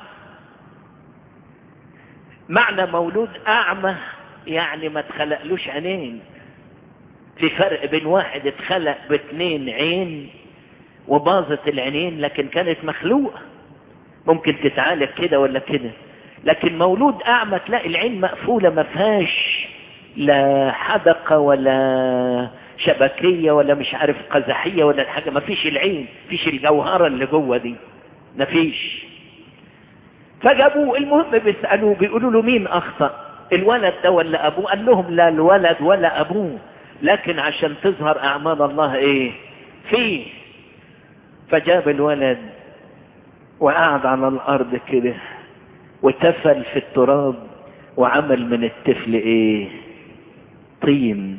معنى مولود اعمى يعني ما تخلقلوش عينين في فرق بين واحد اتخلق باتنين عين وباظت العينين لكن كانت مخلوقة ممكن تتعالج كده ولا كده لكن مولود اعمى تلاقي العين مقفولة ما فيهاش لا حدقة ولا شبكية ولا مش عارف قزحية ولا حاجة ما فيش العين فيش الجوهرة اللي جوه دي ما فيش فجابوه المهم بيسألوه بيقولوا له مين اخطأ الولد ده ولا ابوه قال لهم لا الولد ولا ابوه لكن عشان تظهر اعمال الله ايه فيه فجاب الولد وقعد على الارض كده وتفل في التراب وعمل من الطفل ايه طين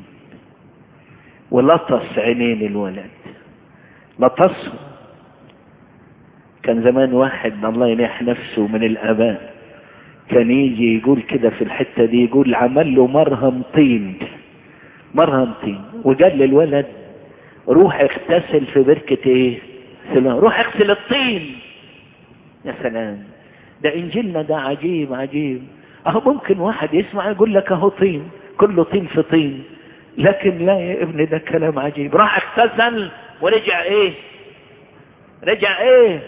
ولطس عينين الولد لطسه كان زمان واحد الله ينيح نفسه من الاباء كان يجي يقول كده في الحتة دي يقول عمل له مرهم طين مرهم طين وقال للولد روح اغتسل في بركة ايه سلام روح اغسل الطين يا سلام ده انجيلنا ده عجيب عجيب اهو ممكن واحد يسمع يقول لك اهو طين كله طين في طين لكن لا يا ابني ده كلام عجيب راح اغتسل ورجع ايه رجع ايه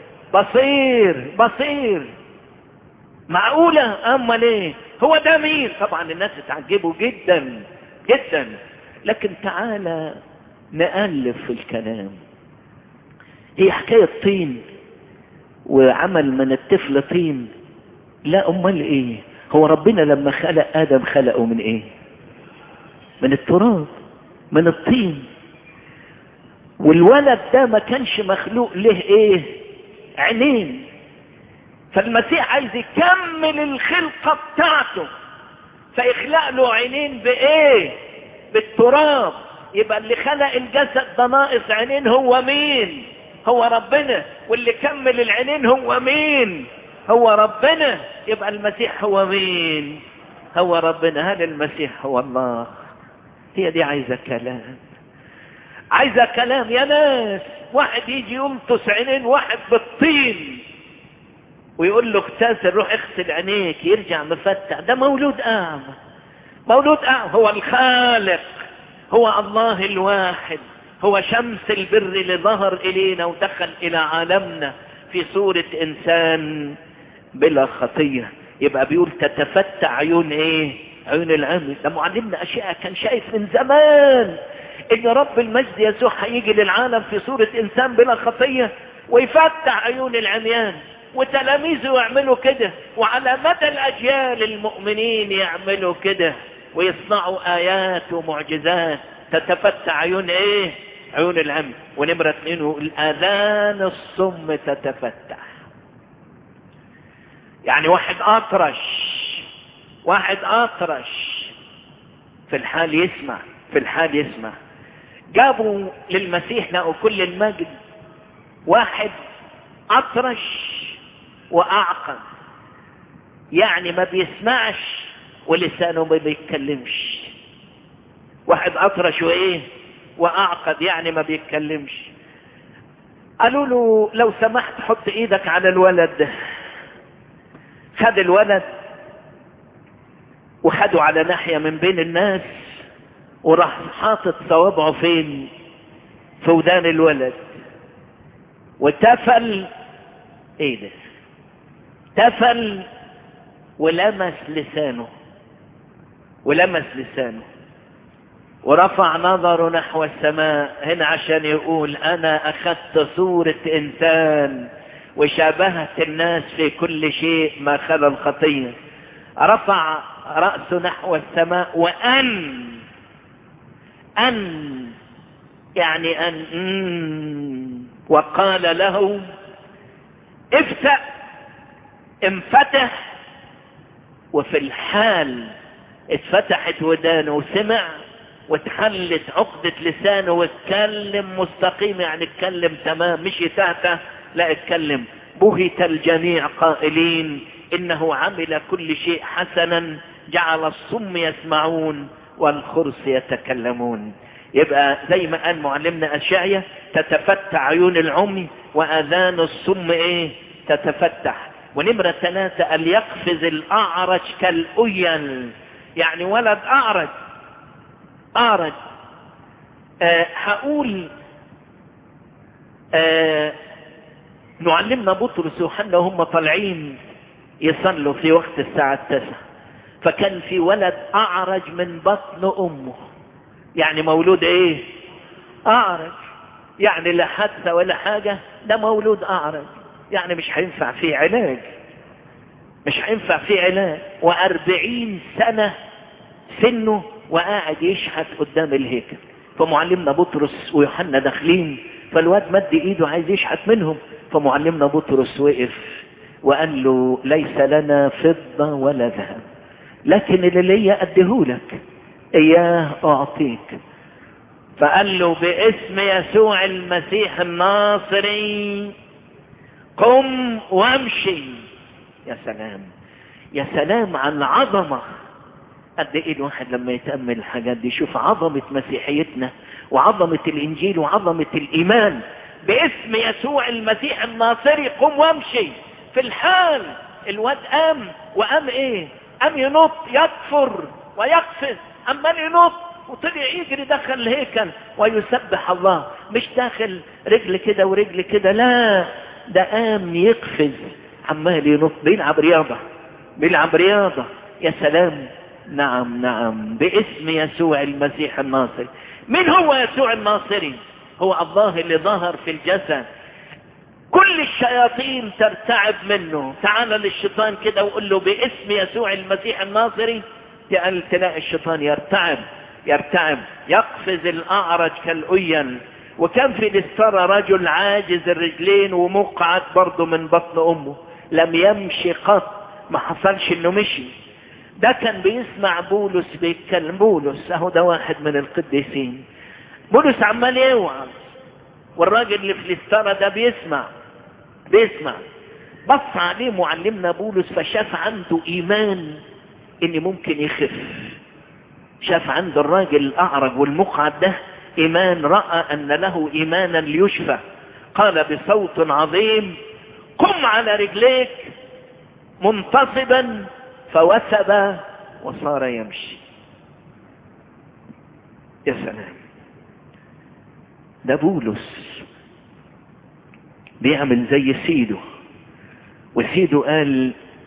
بصير بصير معقولة اما ليه هو ده مين طبعا الناس اتعجبوا جدا جدا لكن تعالى نألف في الكلام هي حكاية طين وعمل من الطفل طين لا امال ايه هو ربنا لما خلق ادم خلقه من ايه من التراب من الطين والولد ده ما كانش مخلوق له ايه عينين فالمسيح عايز يكمل الخلقة بتاعته فيخلق له عينين بايه بالتراب يبقى اللي خلق الجسد ده ناقص عينين هو مين هو ربنا واللي كمل العينين هو مين هو ربنا يبقى المسيح هو مين هو ربنا هل المسيح هو الله هي دي عايزة كلام عايزة كلام يا ناس واحد يجي يمتص عينين واحد بالطين ويقول له اغتسل روح اغسل عينيك يرجع مفتح ده مولود اعمى مولود اعمى هو الخالق هو الله الواحد هو شمس البر اللي ظهر الينا ودخل الى عالمنا في صورة انسان بلا خطية يبقى بيقول تتفتح عيون ايه عيون العمي ده معلمنا اشياء كان شايف من زمان ان رب المجد يسوع هيجي للعالم في صورة انسان بلا خطية ويفتح عيون العميان وتلاميذه يعملوا كده وعلى مدى الاجيال المؤمنين يعملوا كده ويصنعوا ايات ومعجزات تتفتح عيون ايه عيون العمي ونمرة اثنين الاذان الصم تتفتح يعني واحد اطرش واحد اطرش في الحال يسمع في الحال يسمع جابوا للمسيح لقوا كل المجد واحد اطرش واعقد يعني ما بيسمعش ولسانه ما بيتكلمش واحد اطرش وايه واعقد يعني ما بيتكلمش قالوا له لو سمحت حط ايدك على الولد ده خد الولد وخده على ناحية من بين الناس وراح حاطط صوابعه فين في ودان الولد وتفل ايه ده تفل ولمس لسانه ولمس لسانه ورفع نظره نحو السماء هنا عشان يقول انا اخذت صورة انسان وشابهت الناس في كل شيء ما خلا الخطية رفع رأسه نحو السماء وأن أن يعني أن وقال له افتأ انفتح وفي الحال اتفتحت ودانه وسمع واتحلت عقدة لسانه واتكلم مستقيم يعني اتكلم تمام مش يتهته لا اتكلم بهت الجميع قائلين انه عمل كل شيء حسنا جعل الصم يسمعون والخرس يتكلمون يبقى زي ما قال معلمنا اشعيا تتفتح عيون العمي واذان الصم ايه تتفتح ونمرة ثلاثة أن يقفز الأعرج كالأيل يعني ولد أعرج أعرج أه هقول أه نعلمنا بطرس ويوحنا وهم طالعين يصلوا في وقت الساعة التاسعة فكان في ولد أعرج من بطن أمه يعني مولود إيه أعرج يعني لا حادثة ولا حاجة ده مولود أعرج يعني مش هينفع فيه علاج مش هينفع فيه علاج وأربعين سنة سنه وقاعد يشحت قدام الهيكل فمعلمنا بطرس ويوحنا داخلين فالواد مد ايده عايز يشحت منهم فمعلمنا بطرس وقف وقال له ليس لنا فضة ولا ذهب لكن اللي ليا اديهولك اياه اعطيك فقال له باسم يسوع المسيح الناصري قم وامشي يا سلام يا سلام عن العظمة قد ايه الواحد لما يتأمل الحاجات دي يشوف عظمة مسيحيتنا وعظمة الانجيل وعظمة الايمان باسم يسوع المسيح الناصري قم وامشي في الحال الواد قام وقام ايه قام ينط يكفر ويقفز عمال ينط وطلع يجري دخل الهيكل ويسبح الله مش داخل رجل كده ورجل كده لا ده قام يقفز عمال ينط بيلعب رياضة بيلعب رياضة يا سلام نعم نعم باسم يسوع المسيح الناصري من هو يسوع الناصري هو الله اللي ظهر في الجسد كل الشياطين ترتعب منه تعال للشيطان كده وقول له باسم يسوع المسيح الناصري تلاقي الشيطان يرتعب يرتعب يقفز الأعرج كالأين وكان في للسرى رجل عاجز الرجلين ومقعد برضه من بطن أمه لم يمشي قط ما حصلش انه مشي ده كان بيسمع بولس بيتكلم بولس اهو ده واحد من القديسين بولس عمال يوعظ والراجل اللي في الاستارة ده بيسمع بيسمع بص عليه معلمنا بولس فشاف عنده ايمان ان ممكن يخف شاف عند الراجل الاعرج والمقعد ده ايمان راى ان له ايمانا ليشفى قال بصوت عظيم قم على رجليك منتصبا فوثب وصار يمشي يا سلام ده بولس بيعمل زي سيده وسيده قال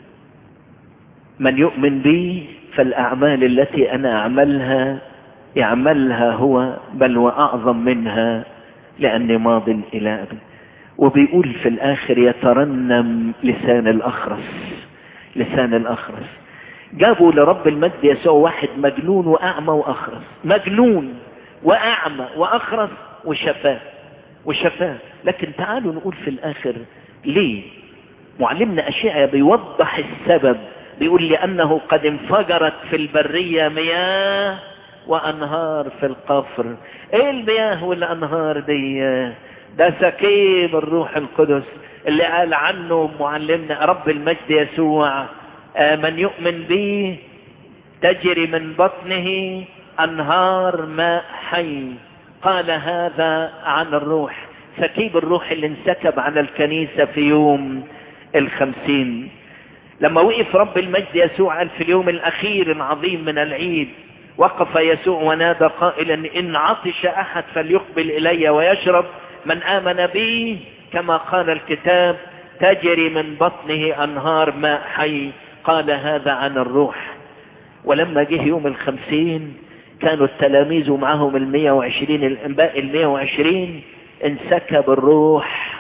من يؤمن بي فالأعمال التي أنا أعملها يعملها هو بل وأعظم منها لأني ماض إلى أبد وبيقول في الآخر يترنم لسان الأخرس لسان الأخرس جابوا لرب المجد يسوع واحد مجنون وأعمى وأخرس مجنون وأعمى وأخرس وشفاه وشفاه لكن تعالوا نقول في الآخر ليه معلمنا أشعيا بيوضح السبب بيقول لأنه قد انفجرت في البرية مياه وأنهار في القفر ايه المياه والأنهار دي ده سكيب الروح القدس اللي قال عنه معلمنا رب المجد يسوع من يؤمن به تجري من بطنه أنهار ماء حي قال هذا عن الروح سكيب الروح اللي انسكب على الكنيسة في يوم الخمسين لما وقف رب المجد يسوع قال في اليوم الأخير العظيم من العيد وقف يسوع ونادى قائلا إن عطش أحد فليقبل إلي ويشرب من آمن بي كما قال الكتاب تجري من بطنه أنهار ماء حي قال هذا عن الروح ولما جه يوم الخمسين كانوا التلاميذ معهم المية وعشرين الانباء المية وعشرين انسكب الروح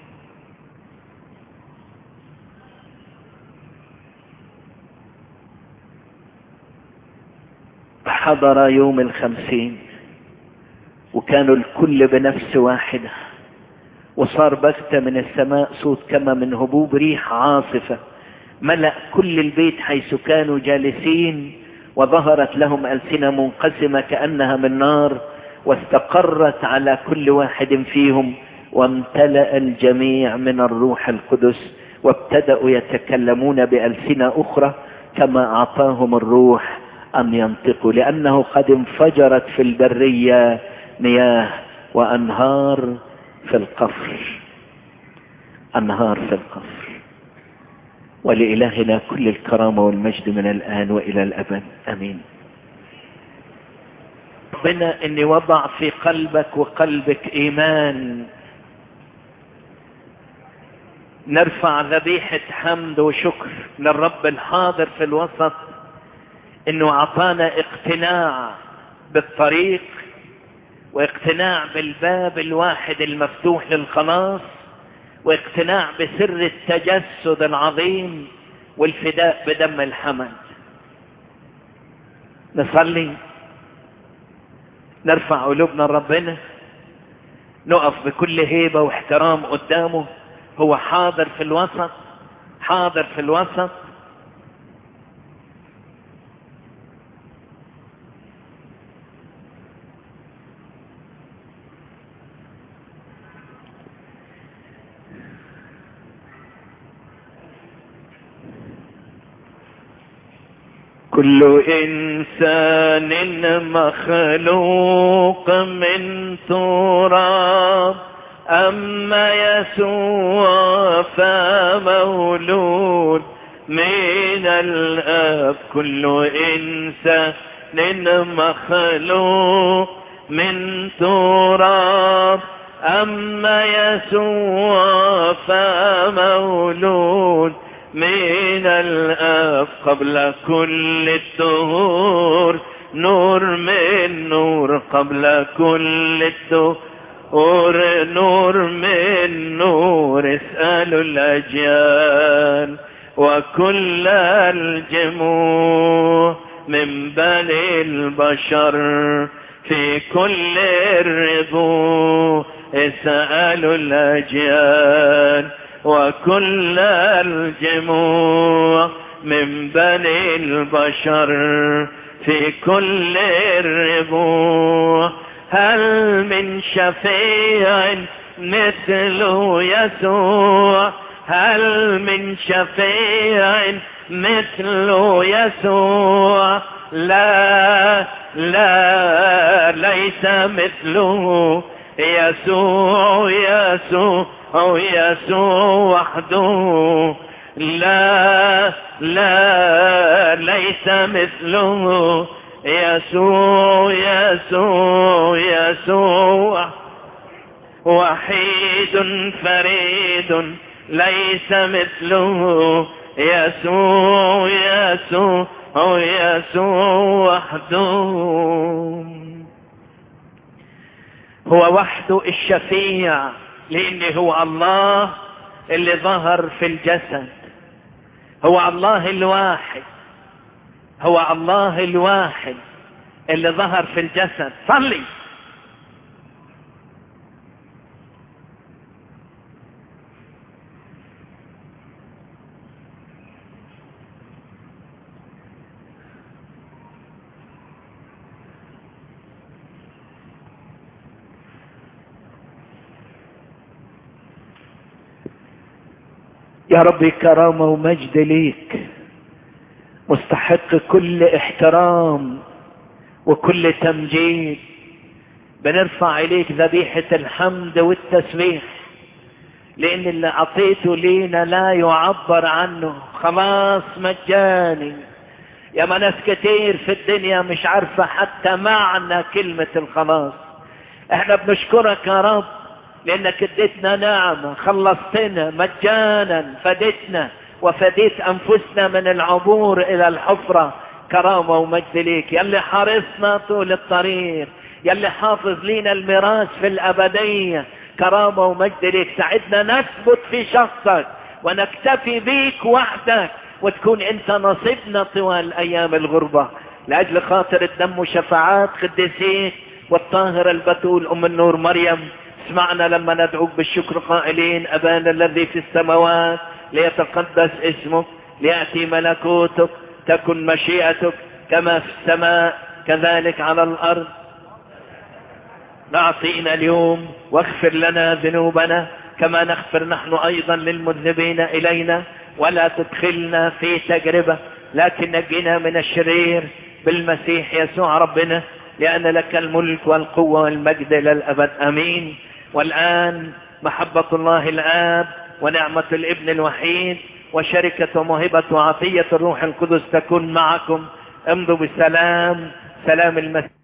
حضر يوم الخمسين وكانوا الكل بنفس واحدة وصار بغتة من السماء صوت كما من هبوب ريح عاصفة ملأ كل البيت حيث كانوا جالسين وظهرت لهم ألسنة منقسمة كأنها من نار واستقرت على كل واحد فيهم وامتلأ الجميع من الروح القدس وابتدأوا يتكلمون بألسنة أخرى كما أعطاهم الروح أن ينطقوا لأنه قد انفجرت في البرية مياه وأنهار في القفر أنهار في القفر ولإلهنا كل الكرامة والمجد من الآن وإلى الأبد أمين ربنا إني وضع في قلبك وقلبك إيمان نرفع ذبيحة حمد وشكر للرب الحاضر في الوسط انه اعطانا اقتناع بالطريق واقتناع بالباب الواحد المفتوح للخلاص واقتناع بسر التجسد العظيم والفداء بدم الحمد نصلي نرفع قلوبنا لربنا نقف بكل هيبة واحترام قدامه هو حاضر في الوسط حاضر في الوسط كل إنسان مخلوق من تراب أما يسوع فمولود من الآب كل إنسان مخلوق من تراب أما يسوع فمولود من الآب قبل كل الدهور نور من نور قبل كل الدهور نور من نور اسألوا الأجيال وكل الجموع من بني البشر في كل الربوع اسألوا الأجيال وكل الجموع من بني البشر في كل الربوع هل من شفيع مثل يسوع هل من شفيع مثل يسوع لا لا ليس مثله يسوع يسوع أو يسوع وحده لا لا ليس مثله يسوع يسوع يسوع وحيد فريد ليس مثله يسوع يسوع يسوع وحده هو وحده الشفيع لان هو الله اللي ظهر في الجسد هو الله الواحد هو الله الواحد اللي ظهر في الجسد صلي يا ربي كرامة ومجد ليك مستحق كل احترام وكل تمجيد بنرفع إليك ذبيحة الحمد والتسبيح لأن اللي أعطيته لينا لا يعبر عنه خلاص مجاني يا ما ناس كتير في الدنيا مش عارفة حتى معنى كلمة الخلاص احنا بنشكرك يا رب لانك اديتنا نعمة خلصتنا مجانا فدتنا وفديت انفسنا من العبور الى الحفرة كرامة ومجد ليك يلي حارسنا طول الطريق يلي حافظ لينا الميراث في الابدية كرامة ومجد ليك ساعدنا نثبت في شخصك ونكتفي بيك وحدك وتكون انت نصيبنا طوال ايام الغربة لاجل خاطر الدم وشفاعات قديسيك والطاهر البتول ام النور مريم اسمعنا لما ندعوك بالشكر قائلين أبانا الذي في السماوات ليتقدس اسمك ليأتي ملكوتك تكن مشيئتك كما في السماء كذلك على الأرض نعطينا اليوم واغفر لنا ذنوبنا كما نغفر نحن أيضا للمذنبين إلينا ولا تدخلنا في تجربة لكن نجنا من الشرير بالمسيح يسوع ربنا لأن لك الملك والقوة والمجد للأبد أمين والآن محبة الله الآب ونعمة الابن الوحيد وشركة وموهبة وعطية الروح القدس تكون معكم امضوا بسلام سلام المسيح